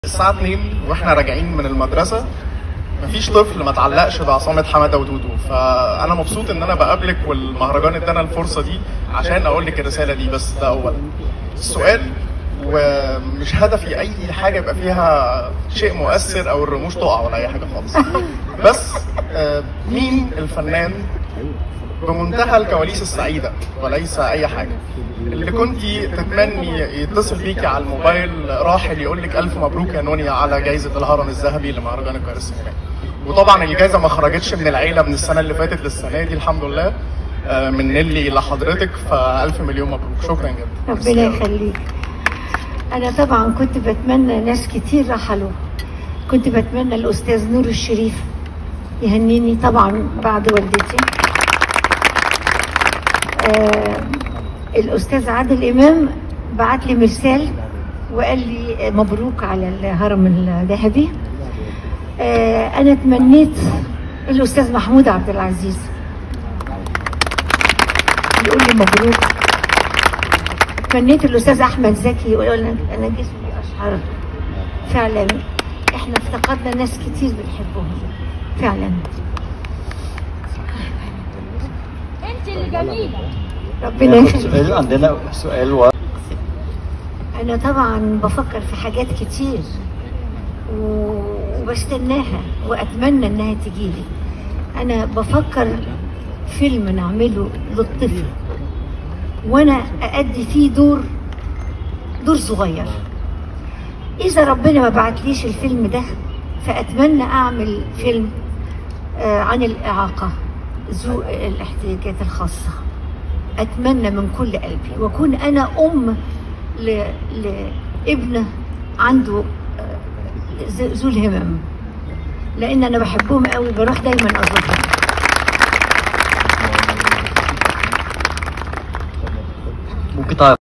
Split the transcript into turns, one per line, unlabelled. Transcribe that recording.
الساعة 2 واحنا راجعين من المدرسة مفيش طفل ما تعلقش بعصامة حمادة ودودو فأنا مبسوط إن أنا بقابلك والمهرجان ادانا الفرصة دي عشان أقول لك الرسالة دي بس ده أولا السؤال ومش هدفي أي حاجة يبقى فيها شيء مؤثر أو الرموش تقع ولا أي حاجة خالص بس آه، مين الفنان بمنتهى الكواليس السعيدة وليس أي حاجة اللي كنت تتمني يتصل بيكي على الموبايل راحل يقول لك ألف مبروك يا نونيا على جائزة الهرم الذهبي لمهرجان القاهرة السينمائي وطبعا الجائزة ما خرجتش من العيلة من السنة اللي فاتت للسنة دي الحمد لله آه، من نيلي لحضرتك فألف مليون مبروك شكرا جدا
ربنا يخليك انا طبعا كنت بتمنى ناس كتير رحلوا كنت بتمنى الاستاذ نور الشريف يهنيني طبعا بعد والدتي آه الاستاذ عادل امام بعت لي مرسال وقال لي مبروك على الهرم الذهبي آه انا تمنيت الاستاذ محمود عبد العزيز يقول لي مبروك تمنيت الاستاذ احمد زكي يقول انا انا جسمي اشعر فعلا احنا افتقدنا ناس كتير بنحبهم فعلا
انت اللي جميله
ربنا
ناخد
يخليك
سؤال عندنا سؤال و...
انا طبعا بفكر في حاجات كتير و- وبستناها واتمنى انها تجيلي انا بفكر فيلم نعمله للطفل وانا اادي فيه دور دور صغير اذا ربنا ما بعتليش الفيلم ده فاتمنى اعمل فيلم آه، عن الاعاقه ذو الاحتياجات الخاصه اتمنى من كل قلبي واكون انا ام ل... لابن عنده آه، ذ- ذو الهمم لان انا بحبهم قوي بروح دايما ازورهم
ممكن تعرف